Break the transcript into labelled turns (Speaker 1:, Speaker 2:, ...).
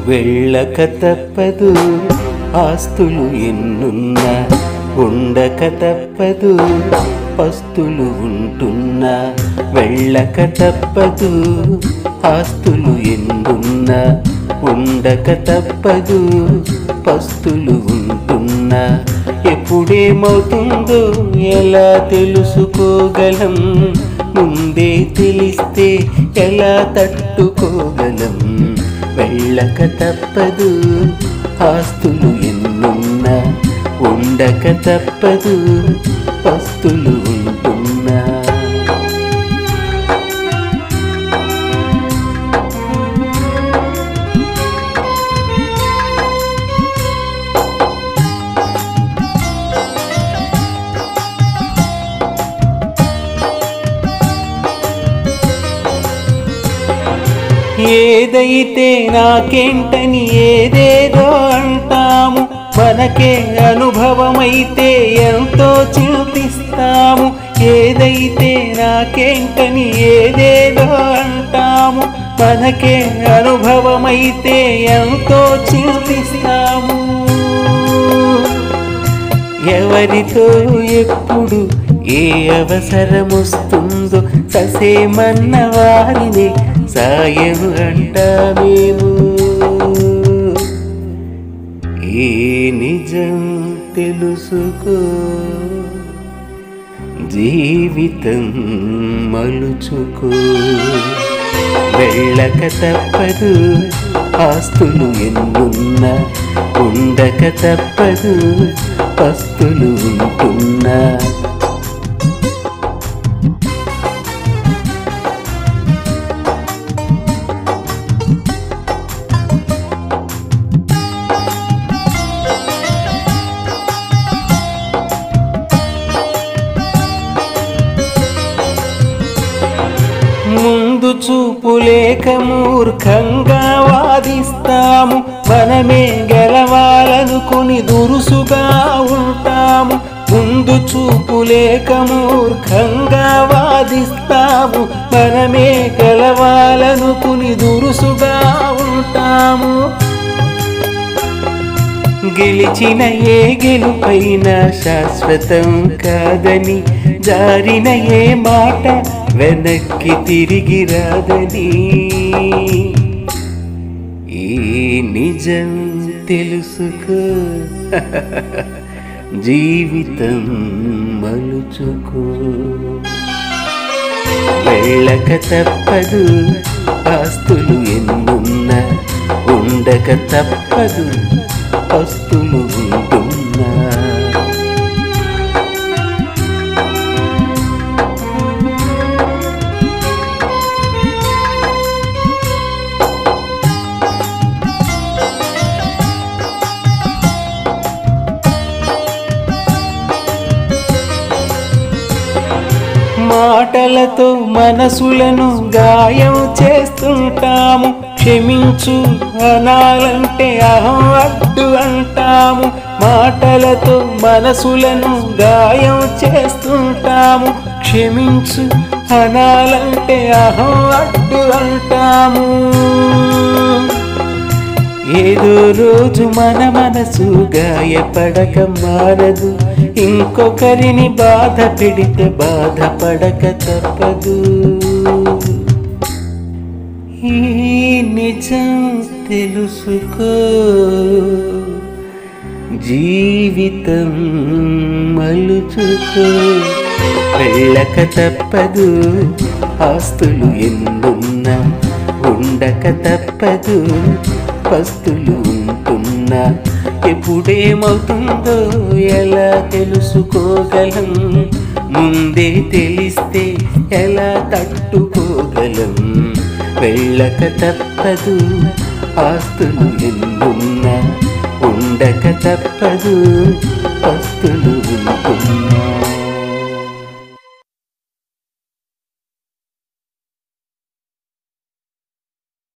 Speaker 1: వెళ్ళక తప్పదు ఆస్తులు ఎన్నున్నా ఉండక తప్పదు పస్తులు ఉంటున్నా వెళ్ళక తప్పదు ఆస్తులు ఎన్నున్నా ఉండక తప్పదు పస్తులు ఉంటున్నా ఎప్పుడేమవుతుందో ఎలా తెలుసుకోగలం ముందే తెలిస్తే ఎలా తట్టుకోగలం వెళ్ళక తప్పదు ఆస్తులు ఎన్నున్నా ఉండక తప్పదు పస్తులు ఉంటున్నా ఏదైతే నాకేంటని ఏదేదో అంటాము మనకే అనుభవమైతే ఎంతో చింతిస్తాము ఏదైతే నాకేంటని ఏదేదో అంటాము మనకే అనుభవమైతే ఎంతో చింతిస్తాము ఎవరితో ఎప్పుడు ఏ అవసరం వస్తుందో ససేమన్న వారిని సాయం అంటామేమో ఏ నిజం తెలుసుకో జీవితం మలుచుకో వెళ్ళక తప్పదు ఆస్తులు ఎన్నున్నా ఉండక తప్పదు పస్తులు ఉంటున్నా ముందు చూపు లేక మూర్ఖంగా వాదిస్తాము మనమే గెలవాలనుకుని దురుసుగా ఉంటాము ముందు చూపు లేక మూర్ఖంగా వాదిస్తాము మనమే గెలవాలనుకుని దురుసుగా ఉంటాము గెలిచిన ఏ గెలుపైన శాశ్వతం కాదని జారిన ఏ మాట వెనక్కి తిరిగి రాదని ఈ నిజం తెలుసుకో జీవితం మలుచుకో వెళ్ళక తప్పదు ఆస్తులు ఎన్నున్నా ఉండక తప్పదు పస్తులు ఉంటున్నా మాటలతో మనసులను గాయం చేస్తుంటాము క్షమించు అనాలంటే అహం అడ్డు అంటాము మాటలతో మనసులను గాయం చేస్తుంటాము క్షమించు అనాలంటే అహం అడ్డు అంటాము ఏదో రోజు మన మనసు గాయపడక మారదు ఇంకొకరిని బాధ పెడితే బాధపడక తప్పదు ఈ నిజం తెలుసుకో జీవితం మలుచుకో వెళ్ళక తప్పదు ఆస్తులు ఎన్నున్నా ఉండక తప్పదు పస్తులు ఉంటున్నా ఎప్పుడేమవుతుందో ఎలా తెలుసుకోగలం ముందే తెలిస్తే ఎలా తట్టుకోగలం వెళ్ళక తప్పదు ఆస్తులు ఎన్నున్నా ఉండక తప్పదు పస్తులు ఉంటున్నా